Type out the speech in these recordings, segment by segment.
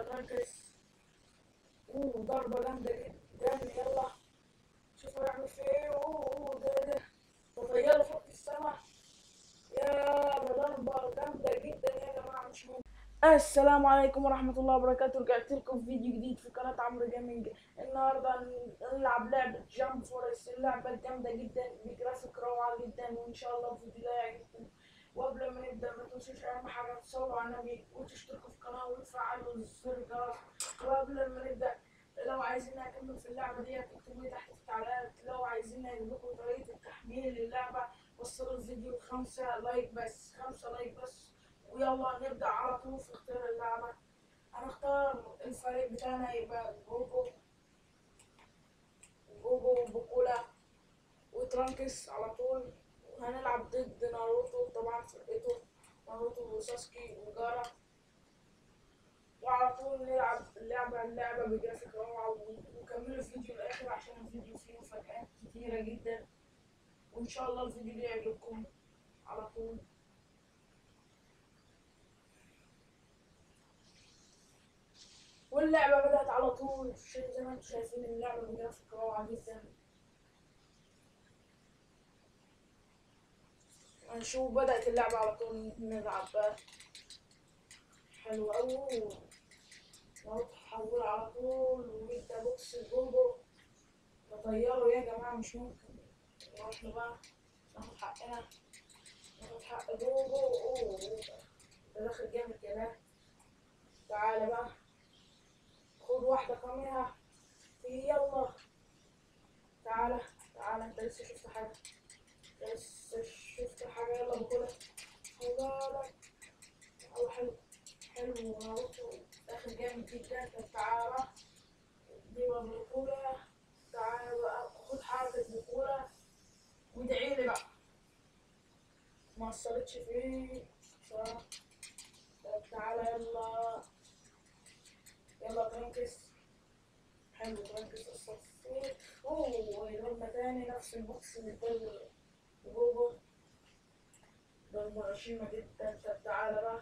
ركز اوه ضربة جامدة جدا يلا شوف هيعمل فيه ايه اوه اوه ده ده ده طيارة فوق في السما يا ده ضربة جامدة جدا يا جماعة مش ممكن السلام عليكم ورحمة الله وبركاته رجعت لكم في فيديو جديد في قناة عمرو جيمنج النهاردة نلعب لعبة جامب فورست اللعبة جامدة جدا بجرافيك روعة جدا وإن شاء الله الفيديو ده يعجبكم وقبل ما نبدأ ما تنسوش أهم حاجة تصلوا على النبي وتشتركوا في القناة وتفعلوا زر الجرس وقبل ما نبدأ لو عايزين أكمل في اللعبة دي اكتبوا لي تحت في التعليقات لو عايزين أجيب لكم طريقة التحميل للعبة وصلوا الفيديو خمسة لايك بس خمسة لايك بس ويلا نبدأ على طول في اختيار اللعبة هنختار الفريق بتاعنا يبقى جوجو جوجو وبوكولا وترانكس على طول وهنلعب ضد ناروتو طبعا فرقته ناروتو وساسكي وجارا وعلى طول نلعب اللعبة اللعبة بجرافيك روعة وكملوا الفيديو للآخر عشان الفيديو فيه مفاجآت كتيرة جدا وإن شاء الله الفيديو ده يعجبكم على طول واللعبة بدأت على طول زي ما انتم شايفين اللعبة بجرافيك روعة جدا هنشوف بدأت اللعبة على طول نلعب بقى حلو أوي نروح نحول على طول ونبدأ بوكس الجوجو نطيره يا جماعة مش ممكن نروح بقى ناخد حقنا ناخد حق جوجو أوه ده داخل جامد كده تعالى بقى خد واحدة كاميرا يلا تعالى تعالى انت لسه شفت حاجة لسه شفت حاجة يلا بكلها خدالك يلا حلو حلو ناروتو داخل جامد جدا طب تعالى دي بكولة تعالى بقى خد حركة بكولة وادعيلي بقى ما وصلتش فيه صح طب تعالى يلا يلا ترانكس حلو ترانكس الصفير اوه ضربة تاني نفس البوكس اللي ضل جوجو ضربة غشيمة جدا طب تعالى بقى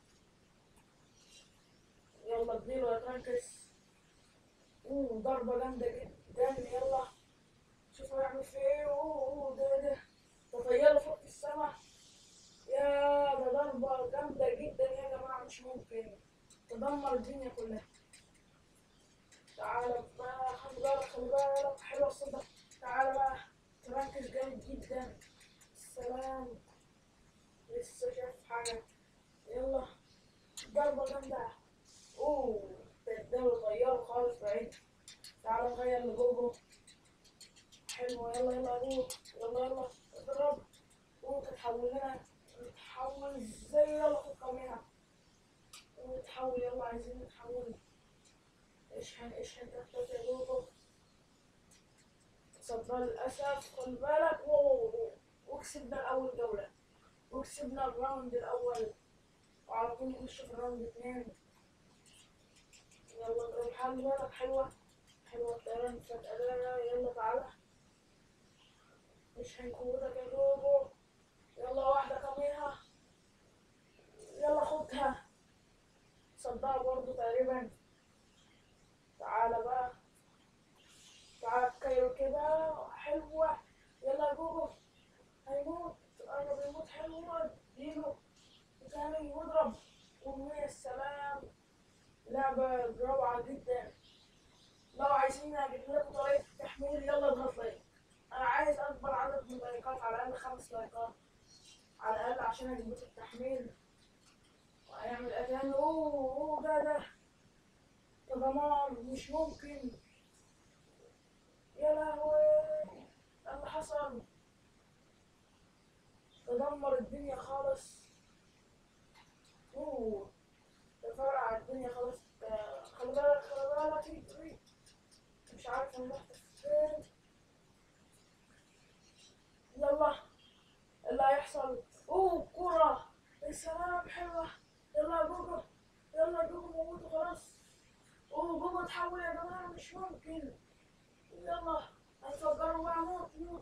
يلا اديله يا ترانكس اوه ضربة جامدة جدا يلا شوف هيعمل فيه ايه اوه اوه ده ده ده طيارة فوق في السما يا ده ضربة جامدة جدا يا جماعة مش ممكن تدمر الدنيا كلها تعالى بقى خلي بالك خلي بالك حلوة الصدى تعالى بقى تركز جامد جدا السلام لسه شايف حاجة يلا ضربة جامدة اوه تداول طيارة خالص بعيد تعالى نغير لجوجو حلوة يلا يلا روح يلا يلا اضرب اوه تتحول لنا نتحول ازاي يلا خد كاميرا ونتحول يلا عايزين نتحول اشحن اشحن تحت يا جوجو صدى للأسف خد بالك واو وكسبنا أول جولة وكسبنا الراوند الأول وعلى طول نخش في الراوند اتنين يلا نضرب خلي بالك حلوة حلوة الطيران فجأة ده يلا تعالى اشحن قوتك يا جوجو يلا واحدة كاميرا يلا خدها صدها برضو تقريبا تعالى بقى تعالى كايرو كده حلوة يلا يا جوجو هيموت انا بيموت حلوة اديله تاني واضرب ومية السلام لعبة روعة جدا لو عايزين اجيب لكم طريقة تحميل يلا اضغط لايك انا عايز اكبر عدد من اللايكات على الاقل خمس لايكات على الاقل عشان اجيب لكم التحميل وهيعمل اذان اوه اوه ده ده يا جماعة مش ممكن يا لهوي ايه اللي حصل تدمر الدنيا خالص اوه تفرع الدنيا خالص خلي بالك خلي بالك اجري مش عارف انا رحت فين يلا اللي هيحصل اوه كرة يا سلام حلوة يلا يا جوجو يلا يا جوجو موتوا خلاص اوه جوجو اتحول يا جماعة مش ممكن يلا هنفجروا بقى موت موت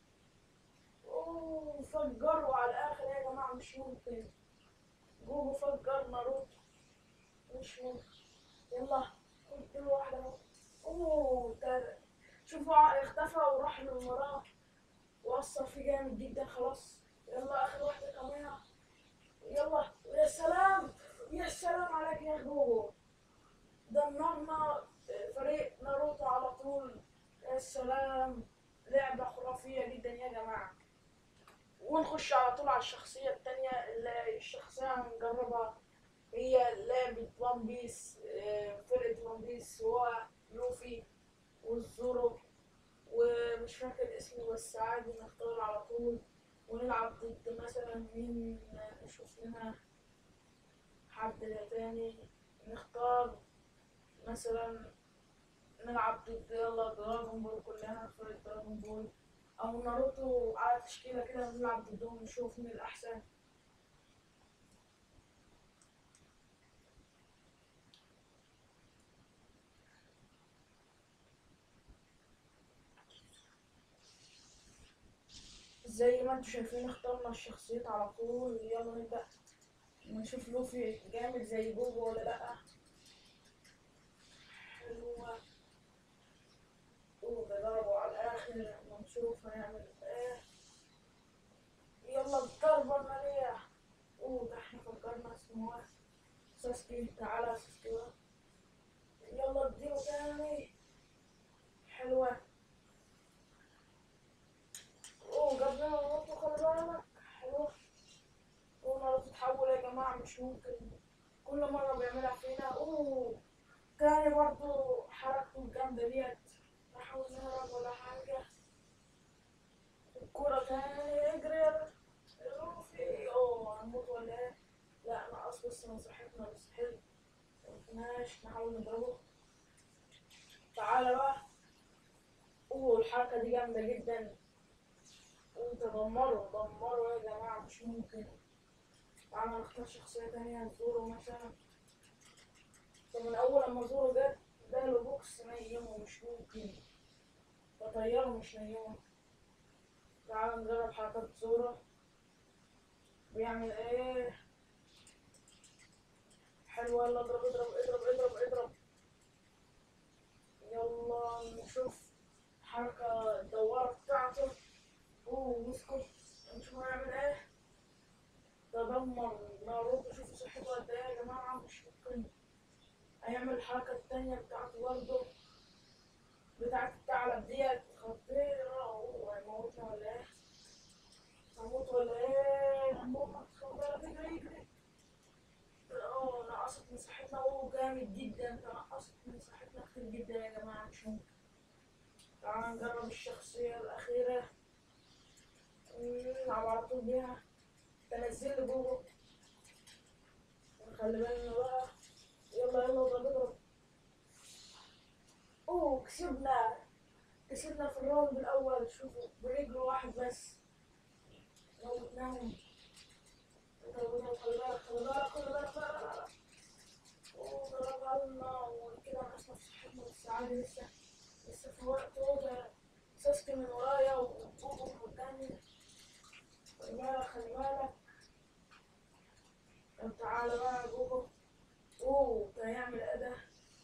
اوه فجروا على الاخر يا جماعة مش ممكن جوجو فجر ناروتو مش ممكن يا اوه ده شوفوا ع- اختفى وراح من وراه وأثر فيه جامد جدا خلاص يلا آخر واحدة كمان يلا يا سلام يا سلام عليك يا جوجو دمرنا فريق ناروتو على طول يا سلام لعبة خرافية جدا يا جماعة ونخش على طول على الشخصية التانية اللي الشخصية هنجربها هي لعبة ون بيس آه، فرقة ون بيس هو لوفي والزورو ومش فاكر اسمه بس عادي نختار على طول ونلعب ضد مثلا مين نشوف لنا حد تاني نختار مثلا نلعب ضد يلا دراغون بول كلنا فرقة دراغون بول أو ناروتو على تشكيلة كده نلعب ضدهم نشوف مين الأحسن زي ما انتوا شايفين اخترنا الشخصيات على طول يلا نبدأ نشوف لوفي جامد زي جوجو ولا لأ حلوة اوه ده ضربه على الآخر ونشوف هنعمل ايه يلا الضربة النارية اوه ده احنا فكرنا اسمه ايه ساسكي تعالى يا ساسكي بقى. يلا اديله تاني حلوة اوه جاب لنا ناروتو خلي بالك حلوة اوه ناروتو تتحول يا جماعة مش ممكن كل مرة بيعملها فينا اوه تاني برضو حركته الجامدة ديت نحاول نهرب ولا حاجة الكورة تاني اجري يا روفي اوه هنموت ولا ايه لا نقص بس من صحتنا بس حلو ماشي نحاول نضربه تعالى بقى اوه الحركة دي جامدة جدا وانت دمروا دمروا يا جماعة مش ممكن تعالى نختار شخصية تانية نزوره مثلا طب من أول لما زوره جه اداله بوكس نيمه مش ممكن فطيره مش نيمه تعالى نجرب حركات زورة بيعمل ايه حلوة يلا اضرب اضرب اضرب اضرب اضرب يلا نشوف حركة الدوارة بتاعته اوه مسكت نشوف هيعمل ايه ده دمر ناروتو شوفوا صحته قد ايه يا جماعة مش ممكن هيعمل الحركة التانية بتاعته برضه بتاعت الثعلب ديت خطيرة هو هيموتنا ولا ايه؟ هموت ولا ايه؟ هموت خد بالك اجري اجري اه نقصت مساحتنا اوه جامد جدا تنقصت مساحتنا كتير جدا يا جماعة مش ممكن تعالى نجرب الشخصية الأخيرة نلعب على طول بيها تنزل لي جوجل خلي بالنا بقى يلا يلا اضرب اضرب اوه كسبنا كسبنا في الراوند الاول شوفوا برجل واحد بس موتناهم اضرب اضرب خلي بالك خلي بالك خلي بالك لا لا لا اوه ضربنا وكده نقصنا في صحتنا بس عادي لسه لسه في وقت ده ساسكي من ورايا وبوبو قدامي خلي بالك خلي بالك طب تعالى بقى يا بوبو اوه ده هيعمل ايه ده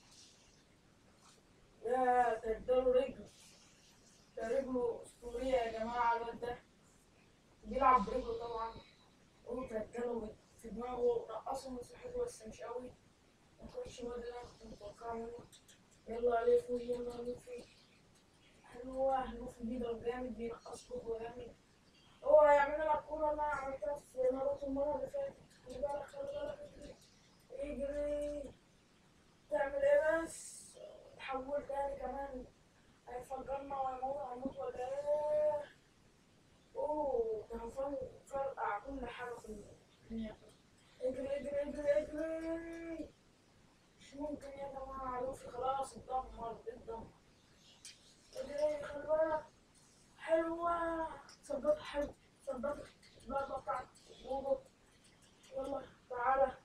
ده تداله رجل ده رجله اسطورية يا جماعة الواد ده بيلعب برجله طبعا اوه تداله في دماغه رقصه من صحته بس مش قوي مكنش هو ده اللي انا كنت متوقعه منه يلا عليه فوق يلا لوفي حلوة لوفي بيضرب جامد بينقص كوكو جامد هو هيعمل لنا الكورة اللي انا عملتها في ناروتو المرة اللي فاتت خلي بالك خلي بالك اجري اجري تعمل ايه بس تحول تاني كمان هيفجرنا وهيموت هيموت ولا ايه اوه ده هنفرق فرقع كل حاجة في الدنيا اجري اجري اجري اجري مش ممكن يا جماعة لوفي خلاص اتدمر اتدمر اجري خلي بالك حلوة صدقت حلو صدقت الضربة بتاعت بوبو يلا تعالى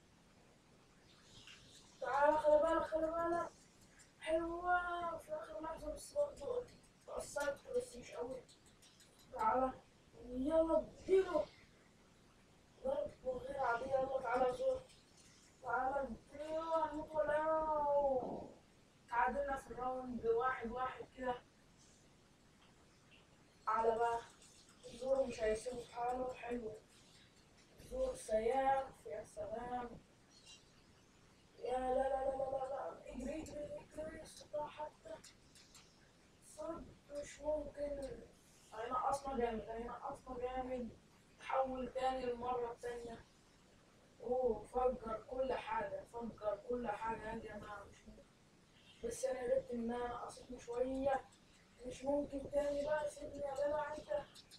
تعالى خلي بالك خلي بالك حلوة في آخر لحظة بس برضه اتأثرت بس مش قوي تعالى يلا اديله ضربة غير عادية يلا تعالى زور تعالى اديله هنموت ولا إيه؟ تعادلنا في الراوند هيسيبه في حاله حلو زور سياف يا سلام يا لا لا لا لا لا لا اجري اجري اجري استطاع حتى صد مش ممكن هينقصنا جامد هينقصنا جامد تحول تاني المرة التانية اوه فجر كل حاجة فجر كل حاجة يا جماعة مش ممكن بس انا عرفت ان انا نقصتني شوية مش ممكن تاني بقى سيبني يا جدع انت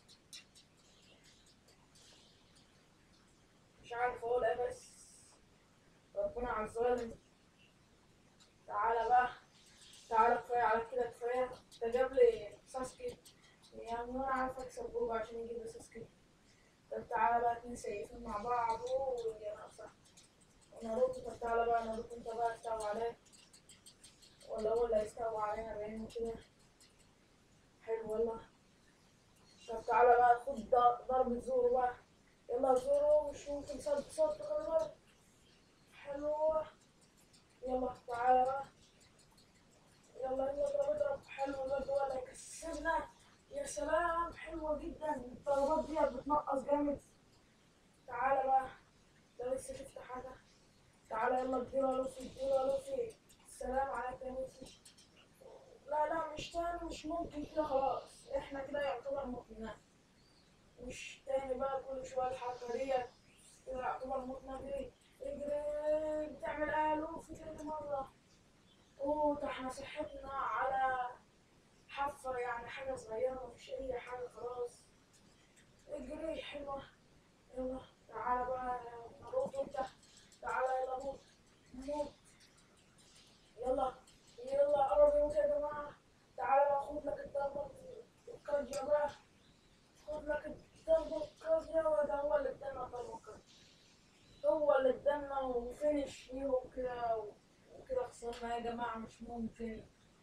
مش عارف اقول ايه بس ربنا على الظالم تعالى بقى تعالى كفاية على كده كفاية ده جاب لي ساسكي يعني انا عارف اكسب بوجو عشان يجيب لي ساسكي طب تعالى بقى اتنين سيفين مع بعض اوه يا ناقصة وناروتو طب تعالى بقى ناروتو انت بقى استوى عليه ولا هو اللي هيستوى علينا بعينه كده حلو والله طب تعالى بقى خد ض- ضربة زورو بقى يلا زورو مش ممكن صد صد خلي بالك حلوة يلا تعالى بقى يلا يلا اضرب اضرب حلو الواد ولا يكسبنا يا سلام حلوة جدا الضربات دي بتنقص جامد تعالى بقى ده لسه شفت حاجة تعالى يلا اديله يا لوفي اديله يا لوفي السلام عليك يا لوفي لا لا مش تاني مش ممكن كده خلاص احنا كده يعتبر متنا مش تاني بقى كل شوية الحركة ديت كده يعتبر متنا اجري اجري بتعمل ايه يا لوفي تاني مرة اوه ده احنا صحتنا على حفة يعني حاجة صغيرة مفيش أي حاجة خلاص اجري حلوة يلا تعالى بقى نروح انت تعالى يلا موت موت يلا يلا قرب يموت يا جماعة تعالى بقى خد لك الضربة الكارديا بقى خد لك الضربة الكارديا وده هو اللي ادانا الضربة الكارديا هو اللي ادانا وفينش ليهم كده وكده خسرنا يا جماعة مش ممكن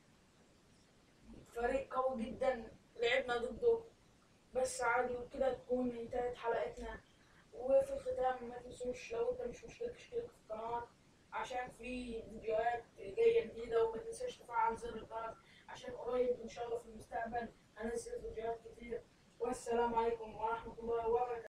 فريق قوي جدا لعبنا ضده بس عادي وكده تكون انتهت حلقتنا وفي الختام ما تنسوش لو انت مش مشترك اشترك في القناة عشان في فيديوهات جاية جديدة وما تنساش تفعل زر الجرس عشان قريب ان شاء الله في المستقبل هنزل فيديوهات كتير والسلام عليكم ورحمة الله وبركاته